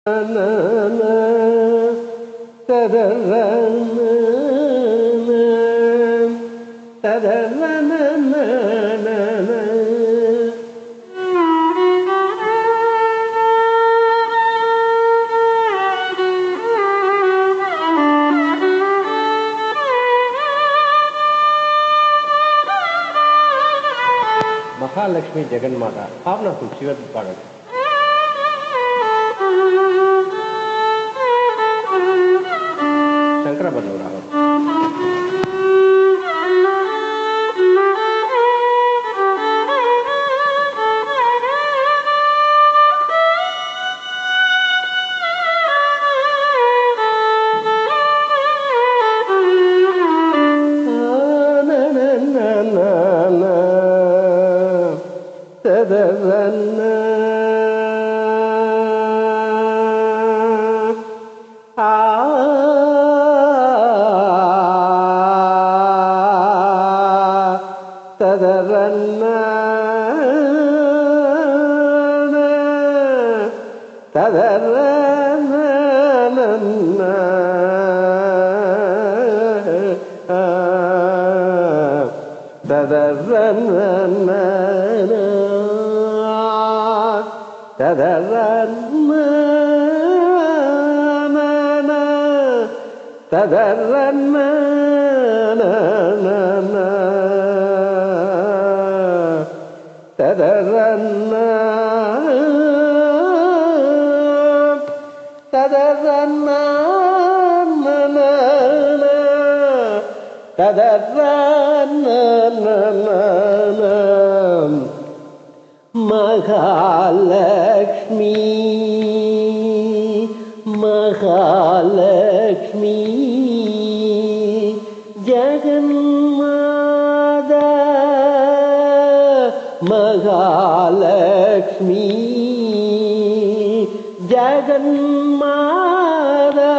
மகாலட்சுமி ஜெகன்மாதா பாவனாக்குள் சிவன் பாடல் சங்கரபல்லூர் ராகம் மகாலக்ஷ்மி மகாலக்ஷ்மி ஜெகன்மாதா மகாலக்ஷ்மி ஜெகன்மாதா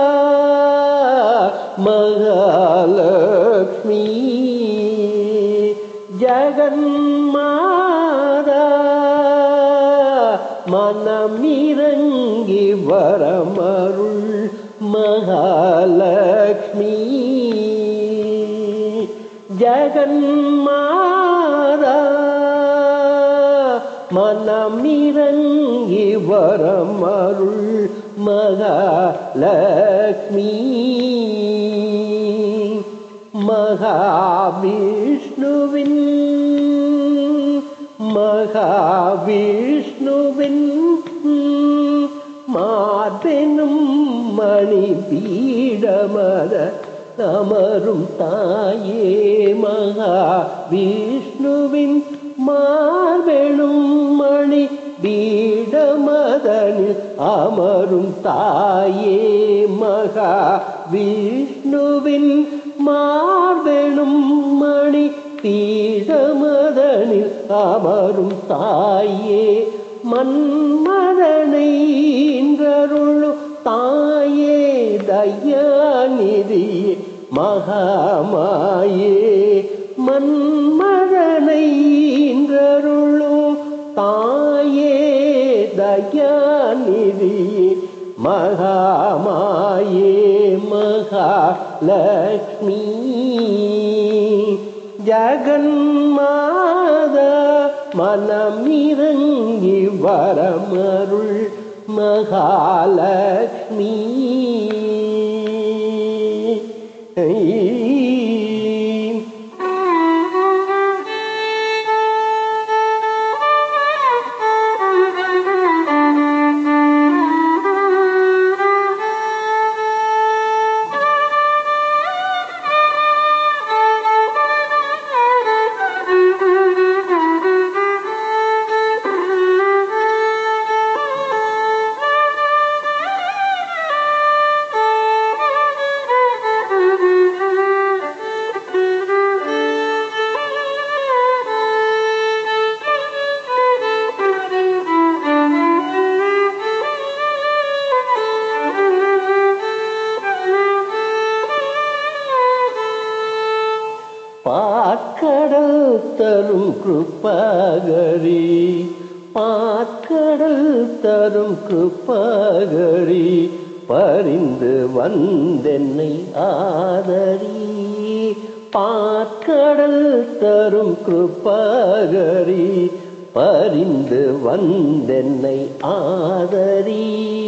மகாலக்ஷ்மி ஜெகன்மாதா மனமிறங்கி வரமருள் மகாலக்ஷ்மி ஜெகன்மாதா மனமிறங்கி வரமருள் மகாலக்ஷ்மி மகாவிஷ்ணுவின் மகாவிஷ்ணுவின் மாபெனும் மணி பீடமத அமரும் தாயே மகாவிஷ்ணுவின் மார்பெனும் மணி பீடமதனில் அமரும் தாயே மகா விஷ்ணுவின் மார்பெனும் மணி பீடமதனில் அமரும் தாயே மன்மதனை இன்றருளும் தாயே தயாநிதியே மகாமாயே மன்மதனை இன்றருளும் தாயே தயாநிதியே மகாமாயே மகாலக்ஷ்மி ஜகன்மாத மனமிறங்கி வரமருள் மகாலக்ஷ்மி பாக்கடல் தரும் கிருப்பகரி பாக்கடல் தரும் கிருப்பகரி பரிந்து வந்தென்னை ஆதரி பாக்கடல் தரும் கிருப்பகரி பரிந்து வந்தென்னை ஆதரி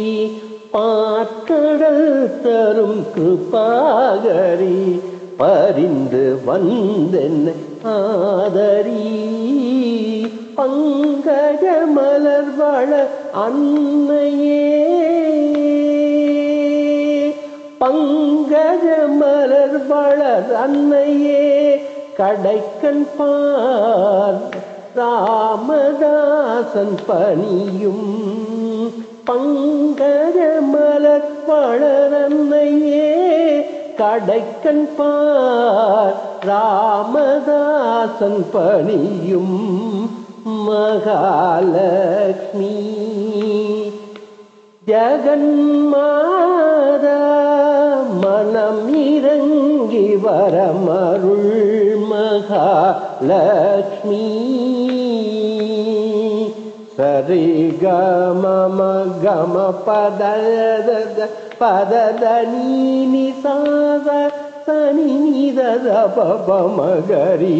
பாக்கடல் தரும் கிருப்பாகரி பரிந்து வந்தென்னை ஆதரி பங்கஜ மலர் வள அன்னையே பங்கஜ மலர் வளர் அன்னையே கடைக்கண் பார் ராமதாசன் பணியும் பங்கஜ மலர் வளர் அன்னையே கடைக்கண் பார் ராமதாசன் பணியும் மகாலட்சுமி ஜகன்மாதா மனம் இறங்கி வரமருள் மகாலட்சுமி சரி கம கம பத பதத நீ சாத சனி நித பப மகரி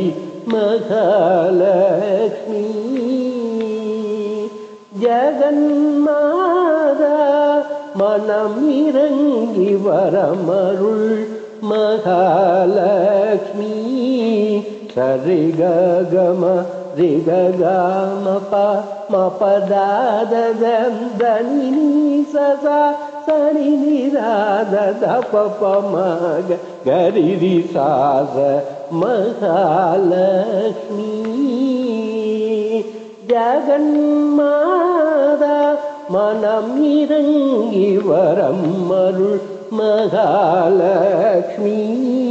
மகாலட்சுமி ஜகன்மாதா மனம் இறங்கி வரமருள் மகாலட்சுமி சரி கம ரிகம ப மபதாதந்தனி சதா சனி நிராத பப மக கரிரி சாத மகாலட்சுமி ஜகன்மாதா மனம் இறங்கி வரம் அருள் மகாலட்சுமி